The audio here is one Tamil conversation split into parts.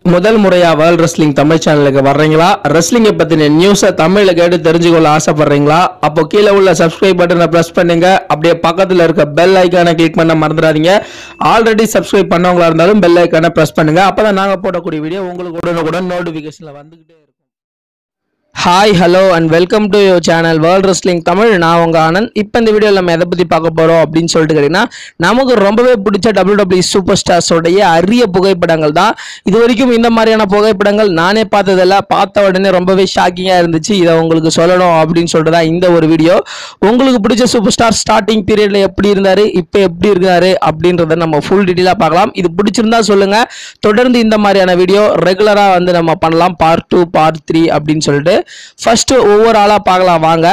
முதல் முறையா வேர்ல்ட் ரெஸ்லிங் தமிழ் சேனலுக்கு வர்றீங்களா ரெஸ்லிங்கை பத்தின நியூஸை தமிழ்ல கேட்டு தெரிஞ்சுக்கொள்ள ஆசைப்படுறீங்களா அப்போ கீழே உள்ள சப்ஸ்கிரைப் பட்டனை பிரஸ் பண்ணுங்க அப்படியே பக்கத்துல இருக்க பெல் ஐக்கானை கிளிக் பண்ண மறந்துடாதீங்க ஆல்ரெடி சப்ஸ்கிரைப் பண்ணவங்களா இருந்தாலும் பெல் ஐக்கானை பிரஸ் பண்ணுங்க அப்பதான் நாங்க போடக்கூடிய வீடியோ உங்களுக்கு உடனுக்குடன் நோட்டிபிகேஷன்ல வந்துகிட்டே இருக்கும் hi hello and welcome to your channel world wrestling Tamil நான் உங்க ஆனந்த் இப்போ இந்த வீடியோவில் நம்ம எதை பற்றி பார்க்க போகிறோம் அப்படின்னு சொல்லிட்டு கேட்டிங்கன்னா நமக்கு ரொம்பவே பிடிச்ச டபிள்யூ சூப்பர் ஸ்டார்ஸோடைய அரிய புகைப்படங்கள் தான் இது வரைக்கும் இந்த மாதிரியான புகைப்படங்கள் நானே பார்த்ததில்ல பார்த்த உடனே ரொம்பவே ஷாக்கிங்காக இருந்துச்சு இதை உங்களுக்கு சொல்லணும் அப்படின்னு சொல்லிட்டு தான் இந்த ஒரு வீடியோ உங்களுக்கு பிடிச்ச சூப்பர் ஸ்டார் ஸ்டார்டிங் பீரியடில் எப்படி இருந்தார் இப்போ எப்படி இருக்காரு அப்படின்றத நம்ம ஃபுல் டீட்டெயிலாக பார்க்கலாம் இது பிடிச்சிருந்தா சொல்லுங்க தொடர்ந்து இந்த மாதிரியான வீடியோ ரெகுலராக வந்து நம்ம பண்ணலாம் பார்ட் டூ பார்ட் த்ரீ அப்படின்னு சொல்லிட்டு ஃபர்ஸ்ட் ஒவ்வொரு ஆளாக பார்க்கலாம் வாங்க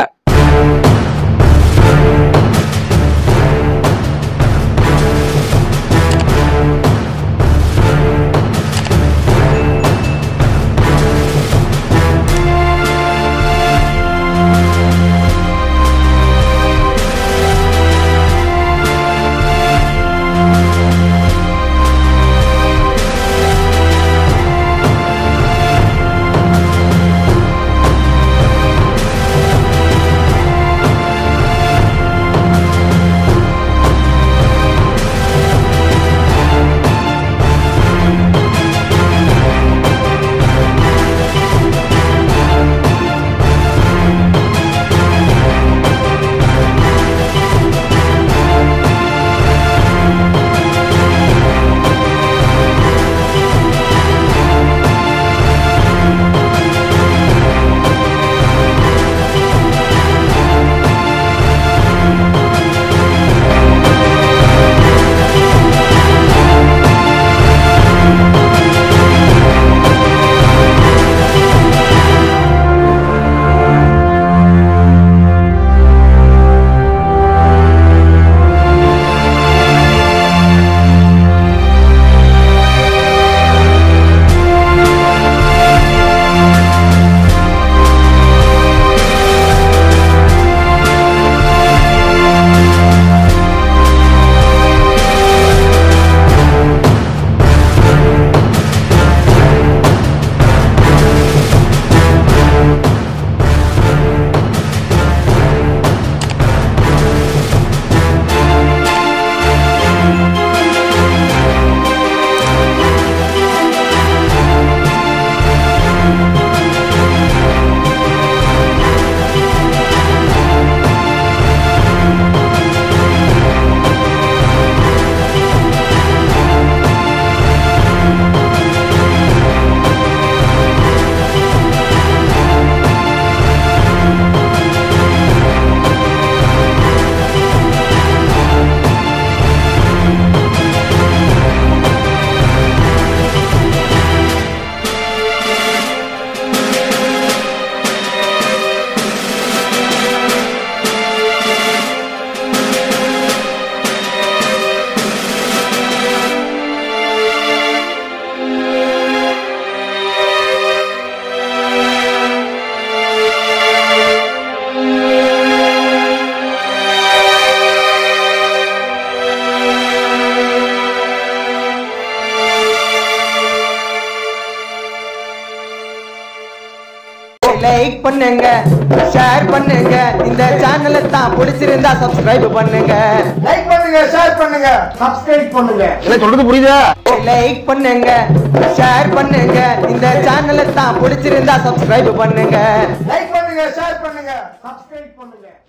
லைக் பண்ணுங்க ஷேர் பண்ணுங்க இந்த சேனலை தான் பிடிச்சிருந்தா சப்ஸ்கிரைப் பண்ணுங்க லைக் பண்ணுங்க ஷேர் பண்ணுங்க சப்ஸ்கிரைப் பண்ணுங்க என்ன சொல்றது புரியுதா லைக் பண்ணுங்க ஷேர் பண்ணுங்க இந்த சேனலை தான் பிடிச்சிருந்தா சப்ஸ்கிரைப் பண்ணுங்க லைக் பண்ணுங்க ஷேர் பண்ணுங்க சப்ஸ்கிரைப் பண்ணுங்க